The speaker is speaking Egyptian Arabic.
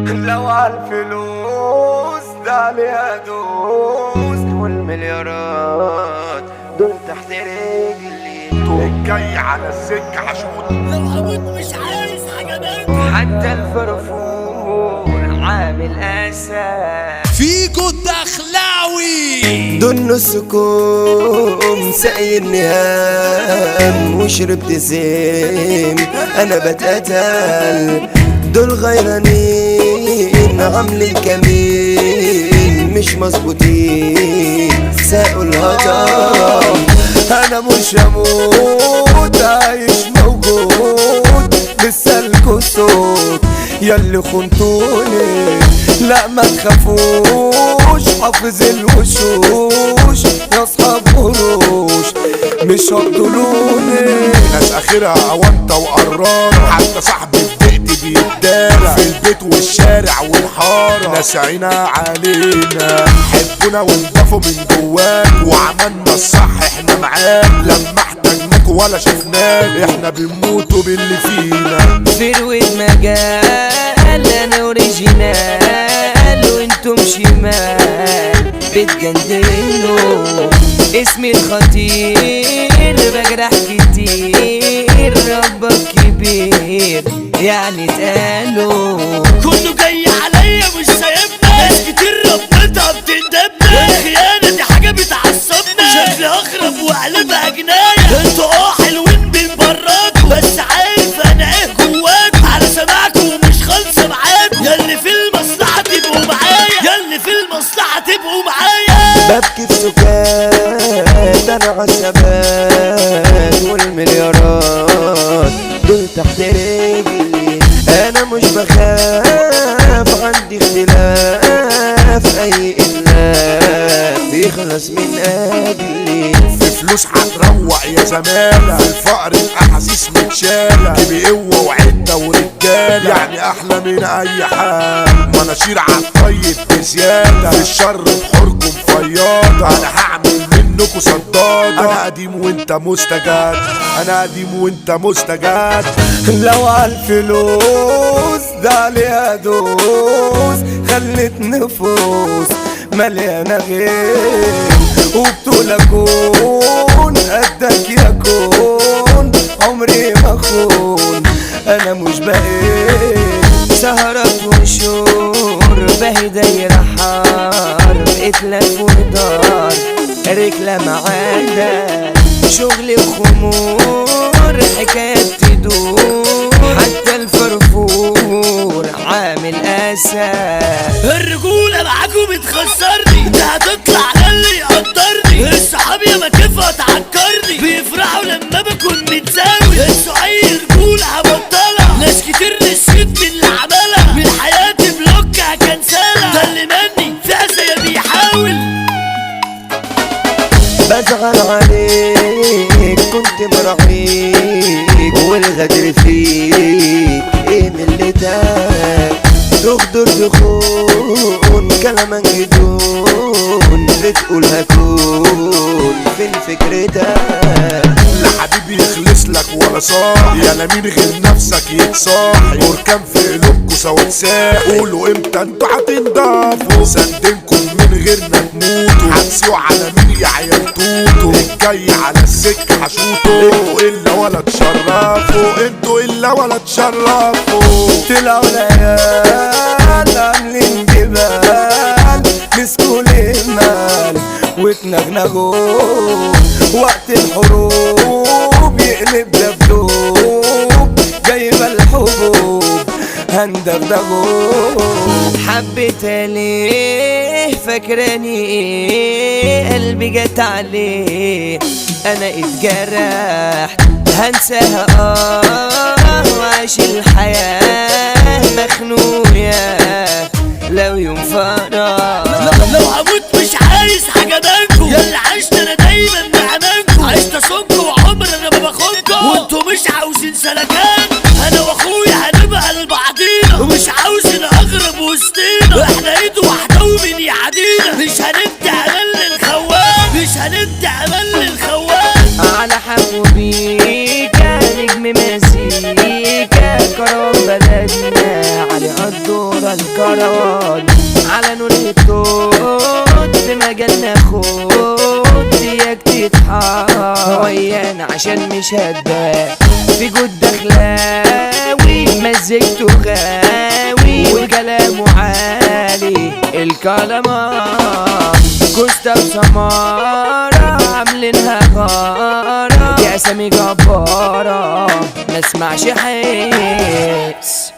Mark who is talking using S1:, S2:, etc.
S1: لو عالفلوس ده عليها دوس والمليارات دول تحت رجلي
S2: الجاي على السكة حشود
S3: لو هموت مش عايز حاجة منك
S1: حتى الفرفور عامل اسى
S3: فيكو الدخلاوي
S4: دول نصكم سقي النهام وشربت سيم انا بتقتل دول غيرانين عاملين كمين مش مظبوطين ساقوا الهضم انا مش هموت عايش موجود لسه لكوا صوت ياللي خنتوني لا ما تخافوش حافظ الوشوش يا اصحاب قروش مش هتطولوني
S2: ناس اخرها اونطة وقرارة حتى صاحبي البيت بيتدارى في البيت والشارع والحارة ناس عينا علينا حبونا وانضافوا من جواك وعملنا الصح احنا معاك لما احتاجناك ولا شفناك احنا بنموتوا باللي فينا
S1: فروة مجال انا اوريجينال وانتم شمال بتجندلوا اسمي الخطير بجرح كتير ربك كبير يعني اتقالوا
S3: كله جاي عليا مش سايبنا ناس كتير ربطها بتندبنا الخيانة دي حاجة بتعصبنا شكلي اخرب وقلبها جناية انتوا اه حلوين من براكوا بس عارف انا ايه جواكوا على سماعكوا ومش خالصة معاكوا ياللي في المصلحة تبقوا معايا ياللي في المصلحة تبقوا معايا
S4: ببكي في سكات انا عالثبات والمليارات دول تحت رجلي انا مش بخاف عندي اختلاف اي الاف يخلص من اجلي
S2: في فلوس هتروق يا زمالة في الفقر الاحاسيس متشالة جيبي قوة وعدة ورجالة يعني احلى من اي حال مناشير عالطيب بزيادة في الشر بحوركم فياضة انا هعمل منكوا صدادة انا قديم وانت مستجد انا قديم وانت مستجد
S4: لو عالفلوس ده عليها دوس خلت نفوس مليانة غير وبطولة كون قدك يكون عمري ما خون انا مش بقيت
S1: سهرات وشور باهي دايرة حار اتلف ودار رجلة معانا شغل وخمور حكايات تدور حتى الفرفور عامل اسى
S3: الرجولة معاكوا بتخسرني ده هتطلع على اللي يقدرني الصحاب يا ما كيفها تعكرني بيفرحوا لما بكون متساوي انتوا اي رجولة هبطلها ناس كتير نسيت من اللي عملها من حياتي بلوك هكنسلها ده اللي مني في زي بيحاول
S4: بزعل عليك كنت مراعيك والغدر فيك ايه من اللي ده تغدر دخون كلامك جدون بتقول هكون فين فكرتك
S2: لحبيبي يخلص لك ولا صاح يا لا مين غير نفسك يتصاحي بركان في قلوبكوا سوا تساحي قولوا امتى انتوا هتنضافوا سندنكم من غيرنا تموتوا هتسيوا على مين يا عيال توتو الجاي على السكة هشوطوا انتوا الا ولا تشرفوا انتوا الا ولا تشرفوا
S4: طلعوا العيال عاملين جبال مسكوا الإمال واتنغنغوا وقت الحروب يقلب دبدوب جايبة الحبوب هندغدغوا
S1: حبيت ليه فاكراني ايه قلبي جت عليه انا اتجرحت هنساها اه وعيش الحياة مخنوق يا لو يوم فرح
S3: لو هموت مش عايز حاجة منكم يلا عشت انا دايما مع منكم عشت اصونكم وعمر انا ما باخدكم وانتوا مش عاوزين سلكان انا واخويا هنبقى لبعضينا ومش عاوزين اغرب وسطينا احنا ايد واحدة ومين يعدينا مش هندي امل للخوان مش هندي امل للخوان
S1: على حبوبيك نجم مزيكا كرم بلدنا علي قد الكروان على نور التوت في مجالنا خد اياك تتحار ويانا عشان مش هداك في جود دخلاوي مزجته غاوي وكلامه عالي الكلمان كوستا وسمارة عاملينها غارة دي اسامي جبارة ما اسمعش حس